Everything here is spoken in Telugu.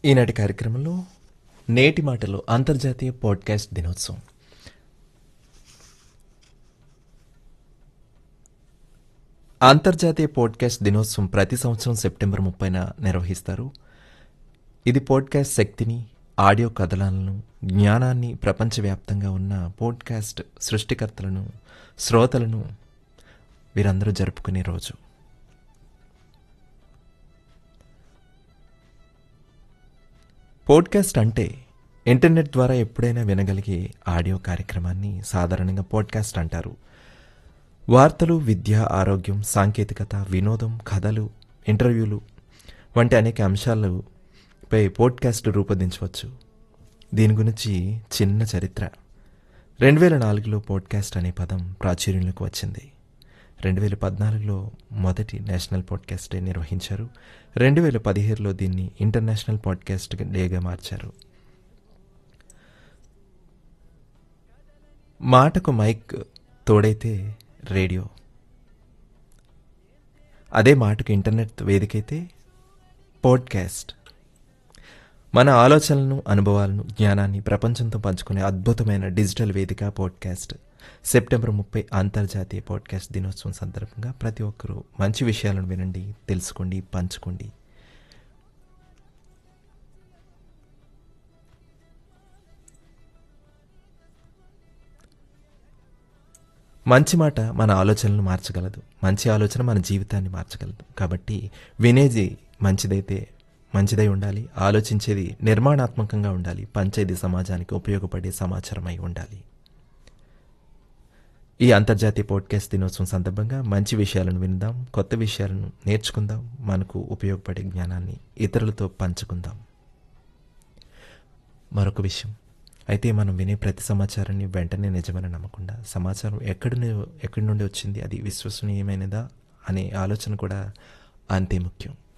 ఈనాటి కార్యక్రమంలో నేటి మాటలు అంతర్జాతీయ పాడ్కాస్ట్ దినోత్సవం అంతర్జాతీయ పాడ్కాస్ట్ దినోత్సవం ప్రతి సంవత్సరం సెప్టెంబర్ ముప్పైన నిర్వహిస్తారు ఇది పాడ్కాస్ట్ శక్తిని ఆడియో కథనాలను జ్ఞానాన్ని ప్రపంచవ్యాప్తంగా ఉన్న పాడ్కాస్ట్ సృష్టికర్తలను శ్రోతలను వీరందరూ జరుపుకునే రోజు పోడ్కాస్ట్ అంటే ఇంటర్నెట్ ద్వారా ఎప్పుడైనా వినగలిగే ఆడియో కార్యక్రమాన్ని సాధారణంగా పోడ్కాస్ట్ అంటారు వార్తలు విద్య ఆరోగ్యం సాంకేతికత వినోదం కథలు ఇంటర్వ్యూలు వంటి అనేక అంశాలపై పోడ్కాస్ట్ రూపొందించవచ్చు దీని గురించి చిన్న చరిత్ర రెండు వేల నాలుగులో పోడ్కాస్ట్ అనే పదం ప్రాచుర్యంలోకి వచ్చింది రెండు వేల పద్నాలుగులో మొదటి నేషనల్ పాడ్కాస్ట్ డే నిర్వహించారు రెండు వేల పదిహేడులో దీన్ని ఇంటర్నేషనల్ పాడ్కాస్ట్ డేగా మార్చారు మాటకు మైక్ తోడైతే రేడియో అదే మాటకు ఇంటర్నెట్ వేదికైతే పాడ్కాస్ట్ మన ఆలోచనలను అనుభవాలను జ్ఞానాన్ని ప్రపంచంతో పంచుకునే అద్భుతమైన డిజిటల్ వేదిక పాడ్కాస్ట్ సెప్టెంబర్ ముప్పై అంతర్జాతీయ పాడ్కాస్ట్ దినోత్సవం సందర్భంగా ప్రతి ఒక్కరూ మంచి విషయాలను వినండి తెలుసుకోండి పంచుకోండి మంచి మాట మన ఆలోచనలను మార్చగలదు మంచి ఆలోచన మన జీవితాన్ని మార్చగలదు కాబట్టి వినేది మంచిదైతే మంచిదై ఉండాలి ఆలోచించేది నిర్మాణాత్మకంగా ఉండాలి పంచేది సమాజానికి ఉపయోగపడే సమాచారమై ఉండాలి ఈ అంతర్జాతీయ పాడ్కాస్ట్ దినోత్సవం సందర్భంగా మంచి విషయాలను విందాం కొత్త విషయాలను నేర్చుకుందాం మనకు ఉపయోగపడే జ్ఞానాన్ని ఇతరులతో పంచుకుందాం మరొక విషయం అయితే మనం వినే ప్రతి సమాచారాన్ని వెంటనే నిజమని నమ్మకుండా సమాచారం ఎక్కడి ను- ఎక్కడి నుండి వచ్చింది అది విశ్వసనీయమైనదా అనే ఆలోచన కూడా అంతే ముఖ్యం